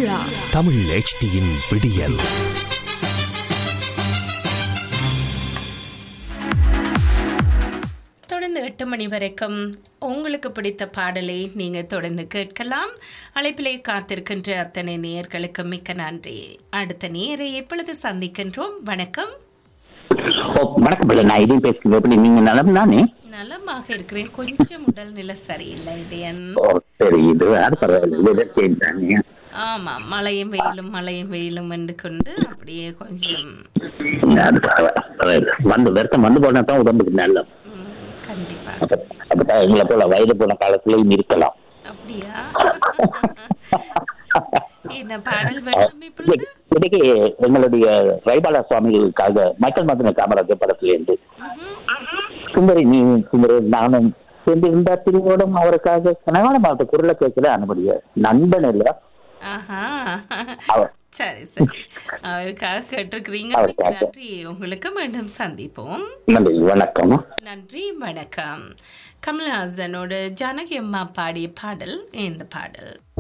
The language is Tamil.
தமிழா தமிழ் HDயின் விடியல் தொடர்ந்து எட்டு மணி வரைக்கும் உங்களுக்கு பிடித்த பாடலை நீங்க தொடர்ந்து கேட்கலாம் அழைப்பிலே காத்திருக்கின்ற அத்தனை நேயர்களுக்கு மிக்க நன்றி அடுத்த நேரை எப்பொழுது சந்திக்கின்றோம் வணக்கம் ஓ வணக்கம் பிள்ளை நான் இதையும் பேசுகிறேன் எப்படி நீங்க நலம் தானே நலமாக இருக்கிறேன் கொஞ்சம் உடல் நிலை சரியில்லை இது என் ஓ சரி இது அது பரவாயில்ல வெதர் சேஞ்ச் தானே ஆமா மழையும் வெயிலும் மழையும் வெயிலும் என்று கொண்டு அப்படியே கொஞ்சம் அது பரவாயில்ல பரவாயில்ல. வந்து வருத்தம் வந்து போனா தான் உடம்புக்கு நல்ல ம், கண்டிப்பா அப்பதான் எங்களை போல வயது போன காலத்திலயும் இருக்கலாம் அப்படியா என்ன பாடல் வேணும் இப்பொழுது இன்னைக்கு எங்களுடைய ரைபாலா சுவாமிகளுக்காக மைக்கேல் மதன காமராஜர் படத்துல இருந்து சுந்தரி நீ சுந்தரி நானும் சேர்ந்திருந்தா திருவோடும் அவருக்காக கனகான மாவட்ட குரலை கேட்கிற அனுமதிய நண்பன் இல்ல ஆஹா அவர் சரி சரி அவருக்காக கேட்டிருக்கிறீங்க அவருக்காக. நன்றி உங்களுக்கு மீண்டும் சந்திப்போம் நன்றி வணக்கம் நன்றி வணக்கம் கமல்ஹாசனோட ஜானகி அம்மா பாடிய பாடல் இந்த பாடல்